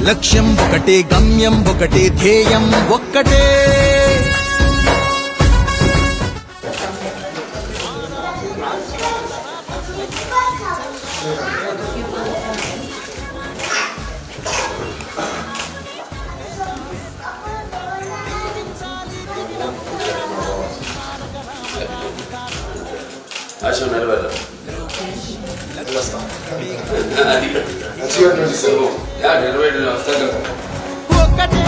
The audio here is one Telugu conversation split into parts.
లక్ష్యం ఒకటే గమ్యం ఒకటే ధ్యేయం ఒక్కటే ఆశ నెరవేరు యా నెరవేరు వస్తా కదా ఒకటే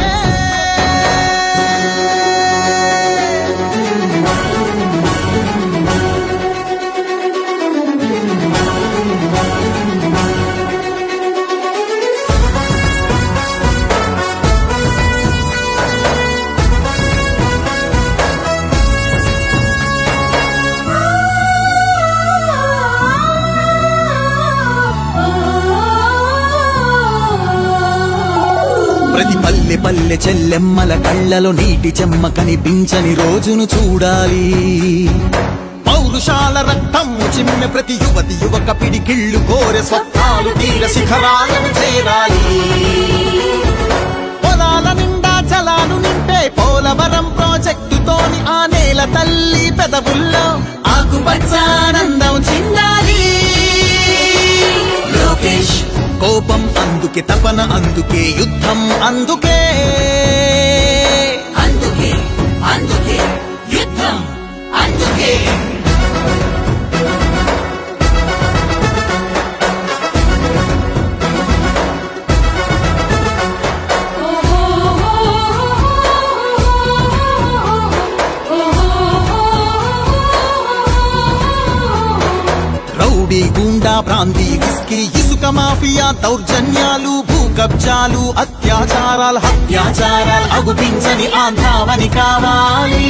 ప్రతి పల్లె పల్లె చెల్లెమ్మల కళ్ళలో నీటి చెమ్మ కనిపించని రోజును చూడాలి పౌరుషాల రక్తము చిమ్మె ప్రతి యువతి యువక పిడికిళ్ళు కోరె స్వప్నాలు తీర శిఖరాలను చేరాలి పొలాల నిండా జలాలు నింపే పోలవరం ప్రాజెక్టుతోని ఆ నేల తల్లి పెదవుల్లో ఆకుపచ్చానందం చిందాలి లోకేష్ కోపం అందుకే తపన అందుకే యుద్ధం అందుకే అందుకే అందుకే యుద్ధం అందుకే రౌడీ గూండా ప్రాంతి విస్కీ ఇసుక మాఫియా దౌర్జన్యాలు భూ కబ్జాలు అత్యాచారాలు హత్యాచారాలు అగుపించని ఆంధ్రావని కావాలి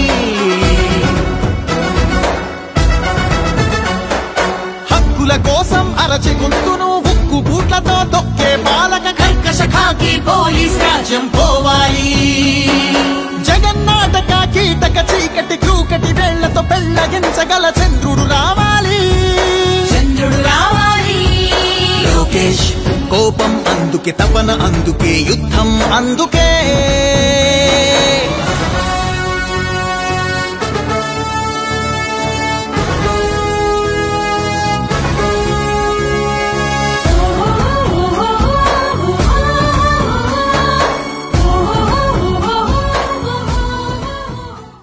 హక్కుల కోసం అరచి గొంతును ఉక్కు బూట్లతో తొక్కే పాలక కర్కశ ఖాకీ పోలీస్ రాజ్యం పోవాలి జగన్నాటక కీటక చీకటి క్రూకటి వేళ్లతో పెళ్ళగించగల చంద్రుడు రావాలి చంద్రుడు రావాలి లోకేష్ కోపం అందుకే తపన అందుకే యుద్ధం అందుకే